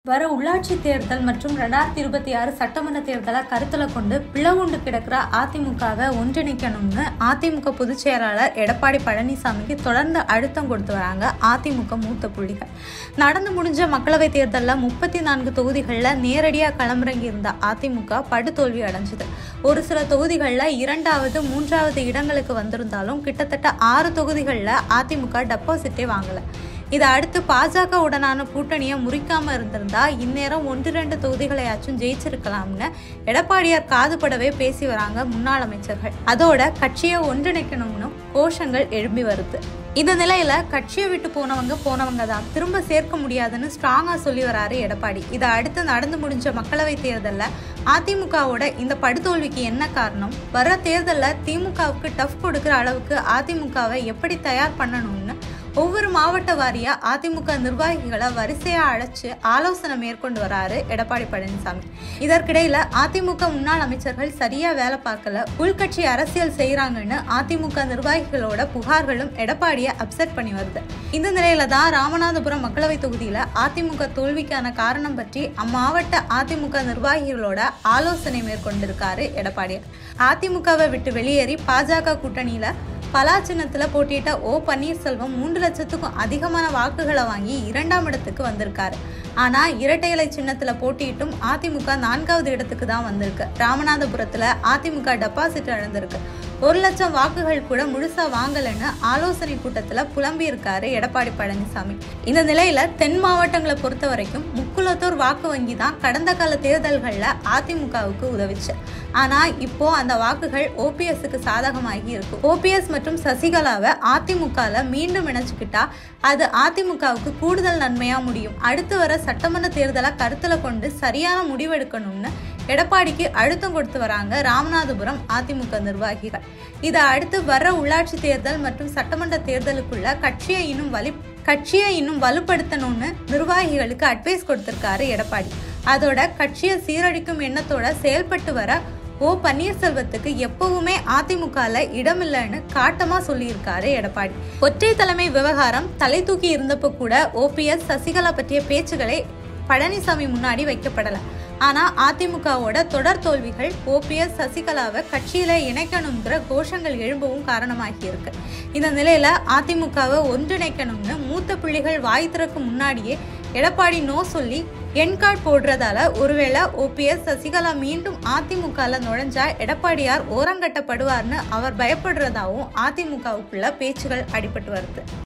வர உள்ளாட்சி தேர்தல் மற்றும் ரெண்டாயிரத்தி இருபத்தி ஆறு சட்டமன்ற தேர்தலை கருத்தில் கொண்டு பிளவுண்டு கிடக்கிற அதிமுகவை ஒன்றிணைக்கணும்னு அதிமுக பொதுச் செயலாளர் எடப்பாடி பழனிசாமிக்கு தொடர்ந்து அழுத்தம் கொடுத்து வராங்க அதிமுக மூத்த புள்ளிகள் நடந்து முடிஞ்ச மக்களவைத் தேர்தலில் முப்பத்தி நான்கு தொகுதிகளில் நேரடியாக களமிறங்கி இருந்த அதிமுக படுதோல்வி அடைஞ்சது ஒரு சில தொகுதிகளில் இரண்டாவது மூன்றாவது இடங்களுக்கு வந்திருந்தாலும் கிட்டத்தட்ட ஆறு தொகுதிகளில் அதிமுக டெபாசிட்டே வாங்கலை இதை அடுத்து பாஜக உடனான கூட்டணியை முறிக்காம இருந்திருந்தா இந்நேரம் ஒன்று ரெண்டு தொகுதிகளையாச்சும் ஜெயிச்சிருக்கலாம்னு எடப்பாடியார் காதுபடவே பேசி வராங்க முன்னாள் அமைச்சர்கள் அதோட கட்சியை ஒன்றிணைக்கணும்னு கோஷங்கள் எழும்பி வருது இந்த நிலையில கட்சியை விட்டு போனவங்க போனவங்க தான் திரும்ப சேர்க்க முடியாதுன்னு ஸ்ட்ராங்கா சொல்லி வராரு எடப்பாடி இதை அடுத்து நடந்து முடிஞ்ச மக்களவை தேர்தலில் அதிமுகவோட இந்த படுதோல்விக்கு என்ன காரணம் வர தேர்தலில் திமுகவுக்கு டஃப் கொடுக்குற அளவுக்கு அதிமுகவை எப்படி தயார் பண்ணணும்னு ஒவ்வொரு மாவட்ட வாரியா அதிமுக நிர்வாகிகளை வரிசையா அழைச்சு ஆலோசனை மேற்கொண்டு வராரு எடப்பாடி பழனிசாமி இதற்கிடையில அதிமுக முன்னாள் அமைச்சர்கள் சரியா வேலை பார்க்கல உள்கட்சி அரசியல் செய்யறாங்கன்னு அதிமுக நிர்வாகிகளோட புகார்களும் எடப்பாடியை அப்செட் பண்ணி வருது இந்த நிலையில தான் ராமநாதபுரம் மக்களவை தொகுதியில அதிமுக தோல்விக்கான காரணம் பற்றி அம்மாவட்ட அதிமுக நிர்வாகிகளோட ஆலோசனை மேற்கொண்டிருக்காரு எடப்பாடியார் அதிமுகவை விட்டு வெளியேறி பாஜக கூட்டணியில பலா சின்னத்துல போட்டியிட்ட ஓ பன்னீர்செல்வம் மூன்று லட்சத்துக்கும் அதிகமான வாக்குகளை வாங்கி இரண்டாம் இடத்துக்கு வந்திருக்காரு ஆனா இரட்டை இலை சின்னத்துல போட்டியிட்டும் அதிமுக நான்காவது இடத்துக்கு தான் வந்திருக்கு ராமநாதபுரத்துல அதிமுக டெபாசிட் இழந்திருக்கு ஒரு லட்சம் வாக்குகள் கூட முழுசா வாங்கலைன்னு ஆலோசனை கூட்டத்துல புலம்பி இருக்காரு எடப்பாடி பழனிசாமி இந்த நிலையில தென் மாவட்டங்களை பொறுத்த வரைக்கும் முக்குலத்தோர் வாக்கு வங்கி தான் கடந்த கால தேர்தல்கள்ல அதிமுகவுக்கு உதவிச்சு ஆனா இப்போ அந்த வாக்குகள் ஓபிஎஸ்க்கு சாதகமாகி இருக்கு ஓபிஎஸ் மற்றும் சசிகலாவை அதிமுகல மீண்டும் இணைச்சுக்கிட்டா அது அதிமுகவுக்கு கூடுதல் நன்மையா முடியும் அடுத்து வர சட்டமன்ற தேர்தலை கருத்துல கொண்டு சரியான முடிவெடுக்கணும்னு எடப்பாடிக்கு அழுத்தம் கொடுத்து வராங்க ராமநாதபுரம் அதிமுக நிர்வாகிகள் இதை அடுத்து வர உள்ளாட்சி தேர்தல் மற்றும் சட்டமன்ற தேர்தலுக்குள்ள கட்சியை இன்னும் வலி கட்சியை இன்னும் வலுப்படுத்தணும்னு நிர்வாகிகளுக்கு அட்வைஸ் கொடுத்திருக்காரு எடப்பாடி அதோட கட்சியை சீரழிக்கும் எண்ணத்தோட செயல்பட்டு வர ஓ பன்னீர்செல்வத்துக்கு எப்பவுமே அதிமுகல இடமில்லைன்னு காட்டமா சொல்லியிருக்காரு எடப்பாடி ஒற்றை தலைமை விவகாரம் தலை தூக்கி இருந்தப்போ கூட ஓபிஎஸ் சசிகலா பற்றிய பேச்சுகளை பழனிசாமி முன்னாடி வைக்கப்படல ஆனா அதிமுகவோட தொடர் தோல்விகள் ஓபிஎஸ் சசிகலாவை கட்சியில இணைக்கணுங்கிற கோஷங்கள் எழும்பவும் காரணமாகி இருக்கு இந்த நிலையில அதிமுகவை ஒன்றிணைக்கணும்னு மூத்த பிள்ளைகள் வாய் திறக்கும் முன்னாடியே எடப்பாடி நோ சொல்லி என் கார்டு போடுறதால ஒருவேளை ஓபிஎஸ் சசிகலா மீண்டும் அதிமுகல நுழைஞ்சா எடப்பாடியார் ஓரங்கட்டப்படுவார்னு அவர் பயப்படுறதாவும் அதிமுகவுக்குள்ள பேச்சுகள் அடிபட்டு வருது